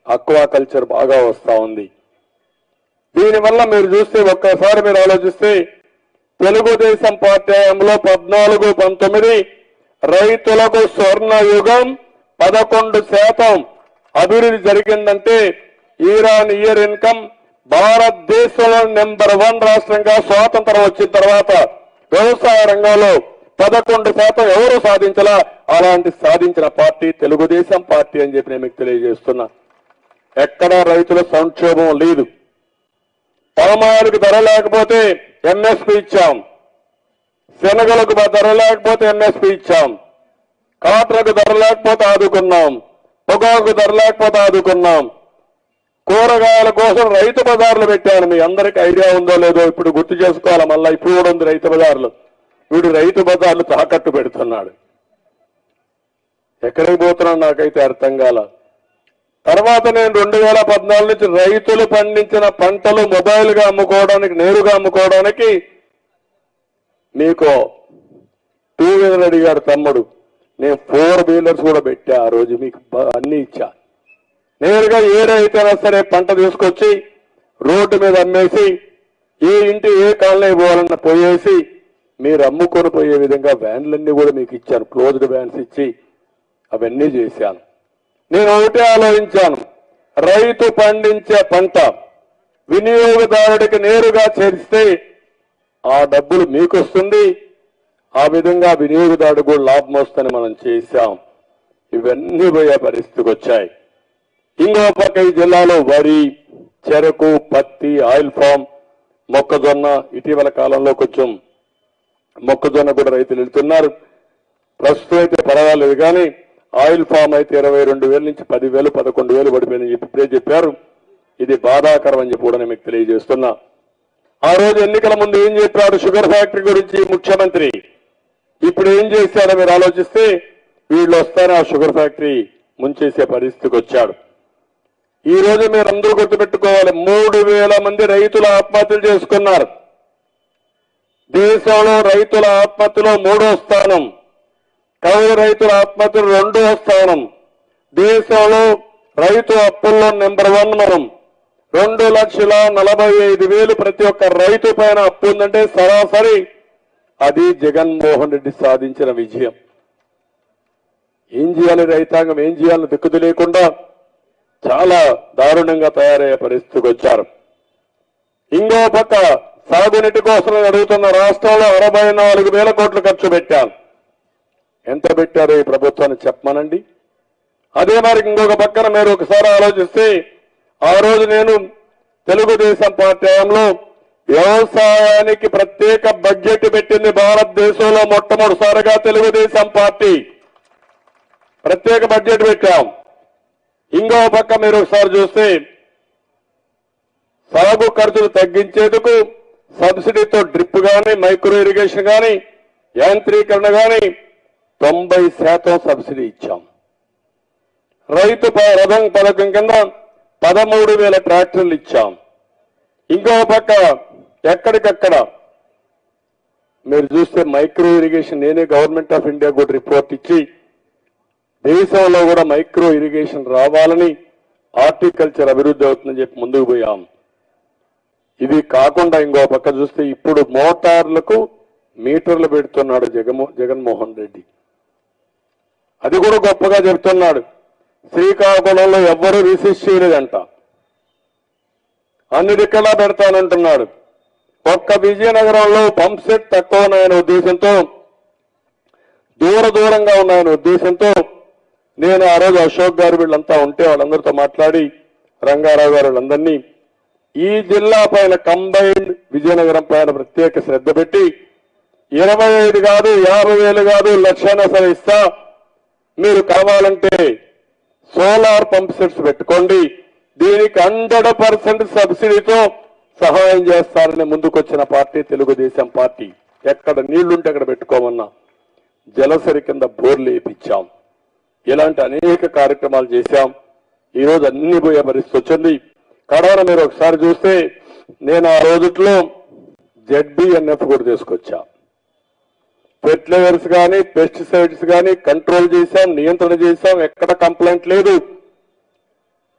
aqua culture బాగా వస్తా ఉంది దీనివల్ల మీరు చూస్తే ఒక్కసారి మీరు ఆలోచిస్తే తెలుగుదేశం పార్టీ హయాంలో పద్నాలుగు పంతొమ్మిది రైతులకు స్వర్ణ యుగం పదకొండు శాతం అభివృద్ధి జరిగిందంటే ఇరాన్ ఇయర్ ఇన్కమ్ భారతదేశంలో నెంబర్ వన్ రాష్ట్రంగా స్వాతంత్రం వచ్చిన తర్వాత వ్యవసాయ రంగంలో పదకొండు శాతం ఎవరు సాధించలా అలాంటి సాధించిన పార్టీ తెలుగుదేశం పార్టీ అని చెప్పి నేను మీకు తెలియజేస్తున్నా ఎక్కడా రైతుల సంక్షోభం లేదు పామాయిల్కి ధర లేకపోతే ఎంఎస్పి ఇచ్చాం శనగలకు ధర లేకపోతే ఎంఎస్పి ఇచ్చాం కాటలకు ధర లేకపోతే ఆదుకున్నాం పొగాకు ధర లేకపోతే ఆదుకున్నాం కూరగాయల కోసం రైతు బజార్లు పెట్టాను మీ అందరికి ఐడియా ఉందో లేదో ఇప్పుడు గుర్తు చేసుకోవాలి మళ్ళీ ఇప్పుడు కూడా ఉంది రైతు బజార్లు వీడు రైతు బజార్లు తాకట్టు పెడుతున్నాడు ఎక్కడికి పోతున్నాడు నాకైతే అర్థం కాల తర్వాత నేను రెండు వేల పద్నాలుగు నుంచి రైతులు పండించిన పంటలు మొబైల్ గా అమ్ముకోవడానికి నేరుగా అమ్ముకోవడానికి మీకు టూ వీలర్ అడిగాడు తమ్ముడు నేను ఫోర్ వీలర్స్ కూడా పెట్టా ఆ రోజు మీకు బ- అన్ని ఇచ్చా నేరుగా ఏ రైతైనా సరే పంట తీసుకొచ్చి రోడ్డు మీద అమ్మేసి ఏ ఇంటి ఏ కాలనీ పోవాలన్న పోయేసి మీరు అమ్ముకొని పోయే విధంగా వ్యాన్లన్నీ కూడా మీకు ఇచ్చాను క్లోజ్డ్ వ్యాన్స్ ఇచ్చి అవన్నీ చేశాను నేను ఒకటే ఆలోచించాను రైతు పండించే పంట వినియోగదారుడికి నేరుగా చేరిస్తే ఆ డబ్బులు మీకు వస్తుంది ఆ విధంగా వినియోగదారుడు కూడా లాభం వస్తుందని మనం చేశాం ఇవన్నీ పోయే పరిస్థితికి వచ్చాయి ఇంకో పక్క ఈ జిల్లాలో వరి చెరకు పత్తి ఆయిల్ ఫామ్ మొక్కజొన్న ఇటీవల కాలంలో కొంచెం మొక్కజొన్న కూడా రైతులు వెళ్తున్నారు ప్రస్తుతం అయితే పర్వాలేదు కానీ ఆయిల్ ఫామ్ అయితే ఇరవై రెండు వేల నుంచి పదివేలు పదకొండు వేలు పడిపోయిందని చెప్పి ఇప్పుడే చెప్పారు ఇది బాధాకరం అని చెప్పి కూడా నేను మీకు తెలియజేస్తున్నా ఆ రోజు ఎన్నికల ముందు ఏం చెప్పాడు షుగర్ ఫ్యాక్టరీ గురించి ముఖ్యమంత్రి ఇప్పుడు ఏం చేశాడో మీరు ఆలోచిస్తే వీళ్ళు వస్తారని ఆ షుగర్ ఫ్యాక్టరీ ముంచేసే పరిస్థితికి వచ్చాడు ఈ రోజు మీరు అందరూ గుర్తుపెట్టుకోవాలి మూడు వేల మంది రైతులు ఆత్మహత్యలు చేసుకున్నారు దేశంలో రైతుల ఆత్మహత్యలో మూడో స్థానం కౌలు రైతుల ఆత్మహత్యలు రెండో స్థానం దేశంలో రైతు అప్పుల్లో నెంబర్ వన్ మనం రెండు లక్షల నలభై ఐదు వేలు ప్రతి ఒక్క రైతు పైన అప్పు ఉందంటే సరాసరి అది జగన్మోహన్ రెడ్డి సాధించిన విజయం ఏం చేయాలి రైతాంగం ఏం చేయాలని దిక్కు లేకుండా చాలా దారుణంగా తయారయ్యే పరిస్థితికి వచ్చారు ఇంకో పక్క సాగునీటి కోసం అడుగుతున్న రాష్ట్రంలో అరవై నాలుగు వేల కోట్లు ఖర్చు పెట్టాను ఎంత పెట్టారో ఈ ప్రభుత్వాన్ని చెప్పమనండి అదే మరి ఇంకొక పక్కన మీరు ఒకసారి ఆలోచిస్తే ఆ రోజు నేను తెలుగుదేశం పార్టీ హయాంలో వ్యవసాయానికి ప్రత్యేక బడ్జెట్ పెట్టింది భారతదేశంలో మొట్టమొదటిసారిగా తెలుగుదేశం పార్టీ ప్రత్యేక బడ్జెట్ పెట్టాం ఇంకో పక్క మీరు ఒకసారి చూస్తే సాగు ఖర్చులు తగ్గించేందుకు సబ్సిడీతో డ్రిప్ గాని మైక్రో ఇరిగేషన్ గాని యాంత్రీకరణ గాని తొంభై శాతం సబ్సిడీ ఇచ్చాం రైతు ప- రథం పథకం కింద పదమూడు వేల ట్రాక్టర్లు ఇచ్చాం ఇంకో పక్క ఎక్కడికక్కడ మీరు చూస్తే మైక్రో ఇరిగేషన్ నేనే గవర్నమెంట్ ఆఫ్ ఇండియా కూడా రిపోర్ట్ ఇచ్చి దేశంలో కూడా మైక్రో ఇరిగేషన్ రావాలని హార్టికల్చర్ అభివృద్ధి అవుతుందని చెప్పి ముందుకు పోయాం ఇది కాకుండా ఇంకో పక్క చూస్తే ఇప్పుడు మోటార్లకు మీటర్లు పెడుతున్నాడు జగన్మో జగన్మోహన్ రెడ్డి అది కూడా గొప్పగా చెప్తున్నాడు శ్రీకాకుళంలో ఎవ్వరూ రిసిస్ట్ చేయలేదంట అన్నిటికల్లా పెడతానంటున్నాడు ఒక్క విజయనగరంలో పంప్ సెట్ తక్కువ ఉన్నాయనే ఉద్దేశంతో దూర దూరంగా ఉన్నాయనే ఉద్దేశంతో నేను ఆ రోజు అశోక్ గారు వీళ్ళంతా ఉంటే వాళ్ళందరితో మాట్లాడి రంగారావు గారు వీళ్ళందరినీ ఈ జిల్లా పైన కంబైన్డ్ విజయనగరం పైన ప్రత్యేక శ్రద్ధ పెట్టి ఇరవై ఐదు కాదు యాభై వేలు కాదు లక్షణ సరే ఇస్తా మీరు కావాలంటే సోలార్ పంప్ సెట్స్ పెట్టుకోండి దీనికి హండ్రెడ్ పర్సెంట్ సబ్సిడీతో సహాయం చేస్తారని ముందుకొచ్చిన పార్టీ తెలుగుదేశం పార్టీ ఎక్కడ నీళ్లుంటే అక్కడ పెట్టుకోమన్నా జలసరి కింద బోర్లు వేయించాం ఇలాంటి అనేక కార్యక్రమాలు చేశాం ఈ రోజు అన్ని పోయే పరిస్థితి వచ్చింది కడవన మీరు ఒకసారి చూస్తే నేను ఆ రోజుట్లో జెడ్బిఎన్ఎఫ్ కూడా తీసుకొచ్చా ఫెర్టిలైజర్స్ కానీ పెస్టిసైడ్స్ కానీ కంట్రోల్ చేశాం నియంత్రణ చేశాం ఎక్కడ కంప్లైంట్ లేదు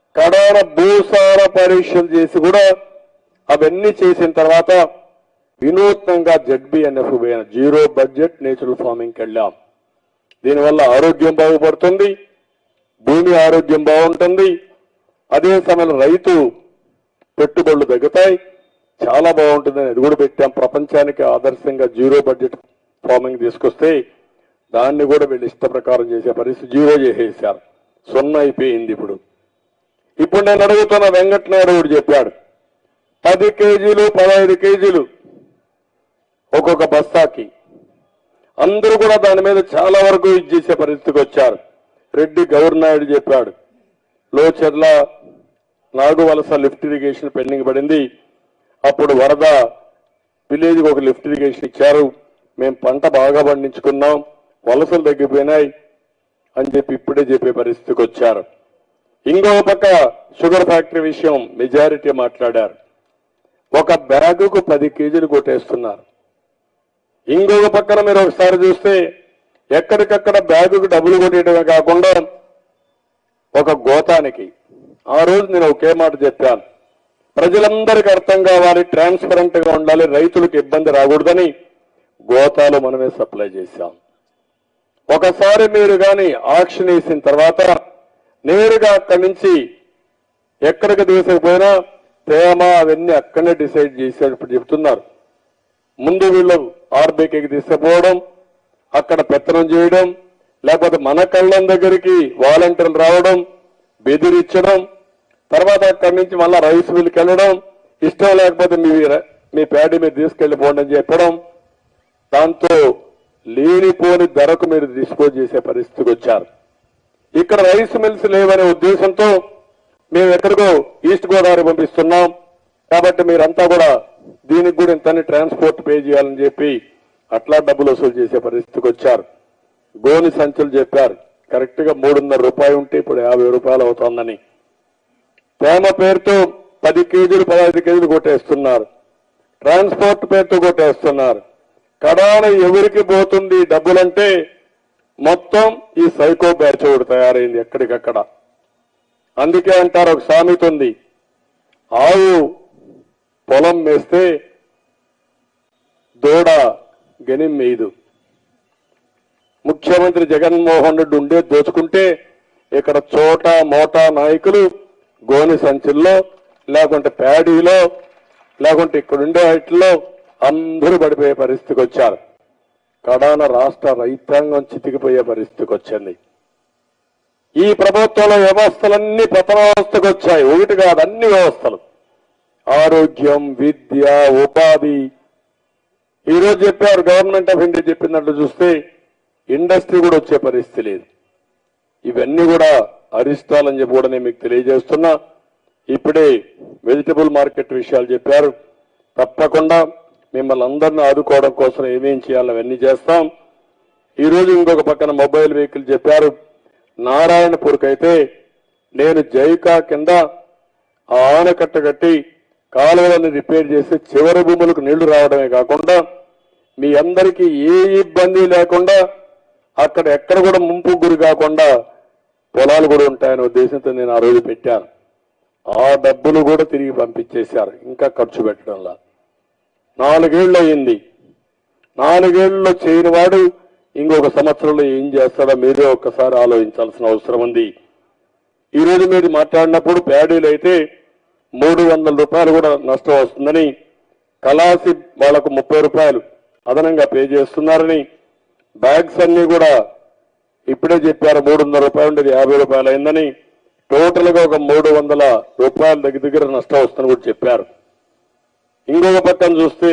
కడాన భూసార పరీక్షలు చేసి కూడా అవన్నీ చేసిన తర్వాత వినూత్నంగా జడ్బిఎన్ఎఫ్ పోయిన జీరో బడ్జెట్ నేచురల్ ఫార్మింగ్కి వెళ్ళాం దీనివల్ల ఆరోగ్యం బాగుపడుతుంది భూమి ఆరోగ్యం బాగుంటుంది అదే సమయంలో రైతు పెట్టుబడులు తగ్గుతాయి చాలా బాగుంటుందని అది కూడా పెట్టాం ప్రపంచానికి ఆదర్శంగా జీరో బడ్జెట్ ఫార్మింగ్ తీసుకొస్తే దాన్ని కూడా వీళ్ళు ఇష్ట ప్రకారం చేసే పరిస్థితి జీరో చేసేసారు సున్నా అయిపోయింది ఇప్పుడు ఇప్పుడు నేను అడుగుతున్న వెంకటనాయుడు కూడా చెప్పాడు పది కేజీలు పదహైదు కేజీలు ఒక్కొక్క బస్తాకి అందరూ కూడా దాని మీద చాలా వరకు ఇది చేసే పరిస్థితికి వచ్చారు రెడ్డి గౌరనాయుడు చెప్పాడు లోచెర్ల నాగు వలస లిఫ్ట్ ఇరిగేషన్ పెండింగ్ పడింది అప్పుడు వరద విలేజ్కి ఒక లిఫ్ట్ ఇరిగేషన్ ఇచ్చారు మేము పంట బాగా పండించుకున్నాం వలసలు తగ్గిపోయినాయి అని చెప్పి ఇప్పుడే చెప్పే పరిస్థితికి వచ్చారు ఇంకో పక్క షుగర్ ఫ్యాక్టరీ విషయం మెజారిటీ మాట్లాడారు ఒక బ్యాగుకు పది కేజీలు కొట్టేస్తున్నారు ఇంకొక పక్కన మీరు ఒకసారి చూస్తే ఎక్కడికక్కడ బ్యాగుకు డబ్బులు కొట్టేయడమే కాకుండా ఒక గోతానికి ఆ రోజు నేను ఒకే మాట చెప్పాను ప్రజలందరికీ అర్థం కావాలి ట్రాన్స్పరెంట్ గా ఉండాలి రైతులకు ఇబ్బంది రాకూడదని గోతాలు మనమే సప్లై చేశాం ఒకసారి మీరు కానీ ఆక్షన్ వేసిన తర్వాత నేరుగా అక్కడి నుంచి ఎక్కడికి తీసుకుపోయినా తేమ అవన్నీ అక్కడనే డిసైడ్ చేసేది ఇప్పుడు చెప్తున్నారు ముందు వీళ్ళు ఆర్బీకేకి తీసుకుపోవడం అక్కడ పెత్తనం చేయడం లేకపోతే మన కళ్ళం దగ్గరికి వాలంటీర్లు రావడం బెదిరించడం తర్వాత అక్కడి నుంచి మళ్ళా రైస్ మిల్కి వెళ్ళడం ఇష్టం లేకపోతే మీ మీ ప్యాడీ మీరు తీసుకెళ్లిపోండి అని చెప్పడం దాంతో లేనిపోని ధరకు మీరు డిస్పోజ్ చేసే పరిస్థితికి వచ్చారు ఇక్కడ రైస్ మిల్స్ లేవనే ఉద్దేశంతో మేము ఎక్కడికో ఈస్ట్ గోదావరి పంపిస్తున్నాం కాబట్టి మీరంతా కూడా దీనికి కూడా ఇంతని ట్రాన్స్పోర్ట్ పే చేయాలని చెప్పి అట్లా డబ్బులు వసూలు చేసే పరిస్థితికి వచ్చారు గోని సంచులు చెప్పారు కరెక్ట్ గా మూడున్నర రూపాయలు ఉంటే ఇప్పుడు యాభై రూపాయలు అవుతోందని తేమ పేరుతో పది కేజీలు పదహైదు కేజీలు కొట్టేస్తున్నారు ట్రాన్స్పోర్ట్ పేరుతో కొట్టేస్తున్నారు కడాన ఎవరికి పోతుంది ఈ డబ్బులంటే మొత్తం ఈ సైకో బ్యాచ్ ఒకటి తయారైంది ఎక్కడికక్కడ అందుకే అంటారు ఒక సామెత ఉంది ఆవు పొలం వేస్తే దూడ గనిం మేయదు ముఖ్యమంత్రి జగన్మోహన్ రెడ్డి ఉండే దోచుకుంటే ఇక్కడ చోట మోటా నాయకులు గోని సంచుల్లో లేకుంటే ప్యాడీలో లేకుంటే ఇక్కడ ఉండే వాటిలో అందరూ పడిపోయే పరిస్థితికి వచ్చారు కడాన రాష్ట్ర రైతాంగం చితికిపోయే పరిస్థితికి వచ్చింది ఈ ప్రభుత్వంలో వ్యవస్థలన్నీ పతనావస్థకు వచ్చాయి ఒకటి కాదు అన్ని వ్యవస్థలు ఆరోగ్యం విద్య ఉపాధి ఈ రోజు చెప్పారు గవర్నమెంట్ ఆఫ్ ఇండియా చెప్పినట్లు చూస్తే ఇండస్ట్రీ కూడా వచ్చే పరిస్థితి లేదు ఇవన్నీ కూడా అరిష్టాలని చెప్పి కూడా నేను మీకు తెలియజేస్తున్నా ఇప్పుడే వెజిటబుల్ మార్కెట్ విషయాలు చెప్పారు తప్పకుండా మిమ్మల్ని అందరిని ఆదుకోవడం కోసం ఏమేం చేయాలో అవన్నీ చేస్తాం ఈ రోజు ఇంకొక పక్కన మొబైల్ వెహికల్ చెప్పారు నారాయణపూర్కి అయితే నేను జైకా కింద ఆ ఆనకట్ట కట్టి కాలువలను రిపేర్ చేసి చివరి భూములకు నీళ్లు రావడమే కాకుండా మీ అందరికీ ఏ ఇబ్బంది లేకుండా అక్కడ ఎక్కడ కూడా ముంపు గురి కాకుండా పొలాలు కూడా ఉంటాయనే ఉద్దేశంతో నేను ఆ రోజు పెట్టాను ఆ డబ్బులు కూడా తిరిగి పంపించేశారు ఇంకా ఖర్చు పెట్టడంలా నాలుగేళ్లు అయింది నాలుగేళ్లలో చేయని వాడు ఇంకొక సంవత్సరంలో ఏం చేస్తాడో మీరే ఒక్కసారి ఆలోచించాల్సిన అవసరం ఉంది ఈ రోజు మీరు మాట్లాడినప్పుడు ప్యాడీలు అయితే మూడు వందల రూపాయలు కూడా నష్టం వస్తుందని కలాసి వాళ్లకు ముప్పై రూపాయలు అదనంగా పే చేస్తున్నారని బ్యాగ్స్ అన్ని కూడా ఇప్పుడే చెప్పారు మూడు వందల రూపాయలు ఉండేది యాభై రూపాయలు అయిందని టోటల్ గా ఒక మూడు వందల రూపాయల దగ్గర దగ్గర నష్టం వస్తుందని కూడా చెప్పారు ఇంకొక పక్కన చూస్తే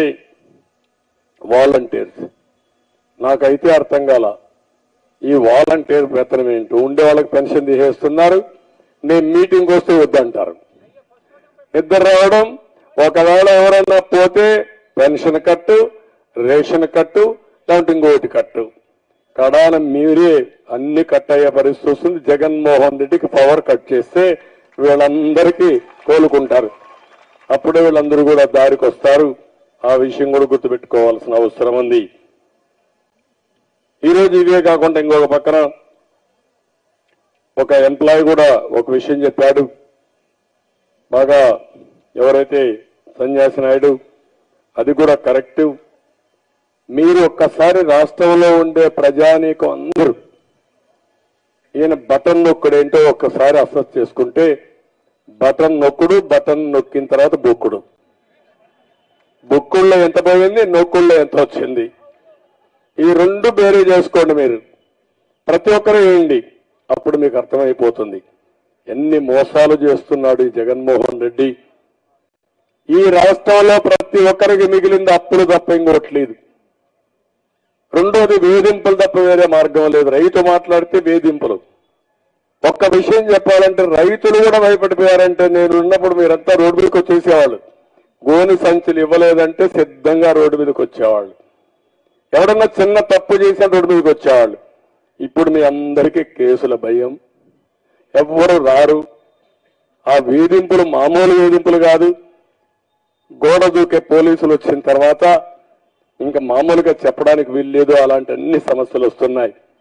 వాలంటీర్స్ నాకైతే అర్థం కాల ఈ వాలంటీర్ వేతనం ఏంటో ఉండే వాళ్ళకి పెన్షన్ తీసేస్తున్నారు నేను మీటింగ్ వస్తే వద్దంటారు నిద్ర రావడం ఒకవేళ ఎవరన్నా పోతే పెన్షన్ కట్టు రేషన్ కట్టు లేదంటే ఇంకోటి కట్టు కడాన మీరే అన్ని కట్ అయ్యే పరిస్థితి వస్తుంది జగన్మోహన్ రెడ్డికి పవర్ కట్ చేస్తే వీళ్ళందరికీ కోలుకుంటారు అప్పుడే వీళ్ళందరూ కూడా దారికి వస్తారు ఆ విషయం కూడా గుర్తుపెట్టుకోవాల్సిన అవసరం ఉంది ఈ రోజు ఇవే కాకుండా ఇంకొక పక్కన ఒక ఎంప్లాయ్ కూడా ఒక విషయం చెప్పాడు బాగా ఎవరైతే సన్యాసి నాయుడు అది కూడా కరెక్ట్ మీరు ఒక్కసారి రాష్ట్రంలో ఉండే ప్రజానీకం అందరూ ఈయన బటన్ నొక్కుడేంటో ఒక్కసారి అసెస్ చేసుకుంటే బటన్ నొక్కుడు బటన్ నొక్కిన తర్వాత బొక్కుడు బొక్కుల్లో ఎంత పోయింది నొక్కుల్లో ఎంత వచ్చింది ఈ రెండు బేరీ చేసుకోండి మీరు ప్రతి ఒక్కరు వేయండి అప్పుడు మీకు అర్థమైపోతుంది ఎన్ని మోసాలు చేస్తున్నాడు ఈ జగన్మోహన్ రెడ్డి ఈ రాష్ట్రంలో ప్రతి ఒక్కరికి మిగిలింది అప్పులు తప్ప ఇంకోట్లేదు రెండోది వేధింపులు తప్ప వేరే మార్గం లేదు రైతు మాట్లాడితే వేధింపులు ఒక్క విషయం చెప్పాలంటే రైతులు కూడా భయపడిపోయారంటే నేను ఉన్నప్పుడు మీరంతా రోడ్డు మీదకి వచ్చేసేవాళ్ళు గోని సంచులు ఇవ్వలేదంటే సిద్ధంగా రోడ్డు మీదకి వచ్చేవాళ్ళు ఎవడన్నా చిన్న తప్పు చేసిన రోడ్డు మీదకి వచ్చేవాళ్ళు ఇప్పుడు మీ అందరికీ కేసుల భయం ఎవ్వరు రారు ఆ వేధింపులు మామూలు వేధింపులు కాదు గోడ దూకే పోలీసులు వచ్చిన తర్వాత ఇంకా మామూలుగా చెప్పడానికి వీల్లేదు అలాంటి అన్ని సమస్యలు వస్తున్నాయి